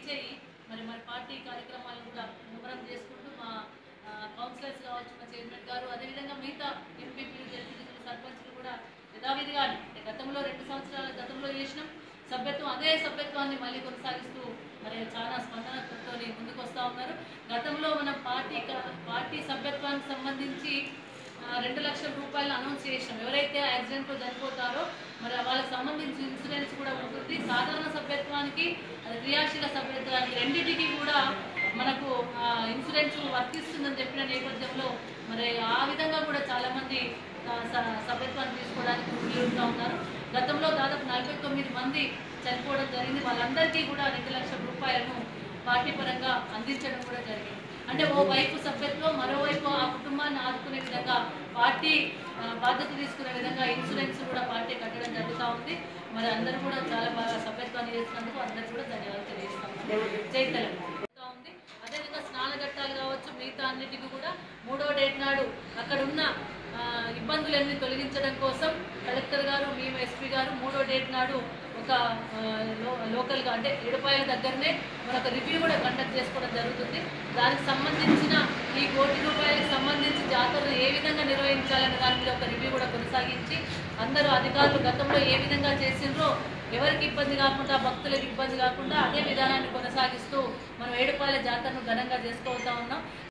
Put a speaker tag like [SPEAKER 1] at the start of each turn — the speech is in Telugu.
[SPEAKER 1] రీచ్ అయ్యి మరి మరి పార్టీ కార్యక్రమాలను కూడా ముమ్మరం చేసుకుంటూ మా ఆ, కౌన్సిలర్స్ కావచ్చు మా చైర్మన్ గారు అదేవిధంగా మిగతా ఎంపీపీలు జడ్పీటీలు సర్పంచ్లు కూడా యథావిధిగా అంటే గతంలో రెండు సంవత్సరాల గతంలో చేసినాం సభ్యత్వం అదే సభ్యత్వాన్ని మళ్ళీ కొనసాగిస్తూ మరి చాలా స్పందనతో ముందుకు వస్తూ ఉన్నారు గతంలో మనం పార్టీ క- పార్టీ సభ్యత్వానికి సంబంధించి ఆ, రెండు లక్షల రూపాయలు అనౌన్స్ చేసినాం ఎవరైతే యాక్సిడెంట్లో చనిపోతారో మరి వాళ్ళకి సంబంధించి ఇన్సూరెన్స్ కూడా ఉంటుంది సాధారణ సభ్యత్వానికి అది క్రియాశీల సభ్యత్వానికి రెండింటికి కూడా మనకు ఆ, ఇన్సూరెన్స్ వర్తిస్తుందని చెప్పిన నేపథ్యంలో మరి ఆ విధంగా కూడా చాలా మంది ఆ, స- సభ్యత్వాన్ని తీసుకోవడానికి వీలుగా ఉన్నారు గతంలో దాదాపు నలభై తొమ్మిది మంది చనిపోవడం జరిగింది వాళ్ళందరికీ కూడా రెండు లక్షల రూపాయలను పార్టీ పరంగా అందించడం కూడా జరిగింది అంటే ఓ వైపు సభ్యత్వం మరోవైపు ఆ కుటుంబాన్ని ఆదుకునే విధంగా పార్టీ ఆ, బాధ్యత తీసుకునే విధంగా ఇన్సూరెన్స్ కూడా పార్టీ కట్టడం జరుగుతూ ఉంది మరి అందరూ కూడా చాలా బాగా సభ్యత్వాన్ని చేసినందుకు అందరూ కూడా ధన్యవాదాలు తెలియజేస్తాం జై తెలంగాణ జరుగుతూ ఉంది అదేవిధంగా స్నాన ఘట్టాలు కావచ్చు మిగతా అన్నిటికీ కూడా మూడో డేట్ నాడు అక్కడ ఉన్న ఆ, ఇబ్బందులన్నీ తొలగించడం కోసం కలెక్టర్ గారు మేము ఎస్పీ గారు మూడో డేట్ నాడు ఒక ఆ, లో- లోకల్గా అంటే ఏడుపాయల దగ్గరనే మనొక రివ్యూ కూడా కండక్ట్ చేసుకోవడం జరుగుతుంది దానికి సంబంధించిన ఈ కోటి రూపాయలకు సంబంధించి జాతరను ఏ విధంగా నిర్వహించాలనే దాని మీద ఒక రివ్యూ కూడా కొనసాగించి అందరూ అధికారులు గతంలో ఏ విధంగా చేసిండ్రో ఎవరికి ఇబ్బంది కాకుండా భక్తులకు ఇబ్బంది కాకుండా అదే విధానాన్ని కొనసాగిస్తూ మనం ఏడుపాయల జాతరను ఘనంగా చేసుకోతా ఉన్నాం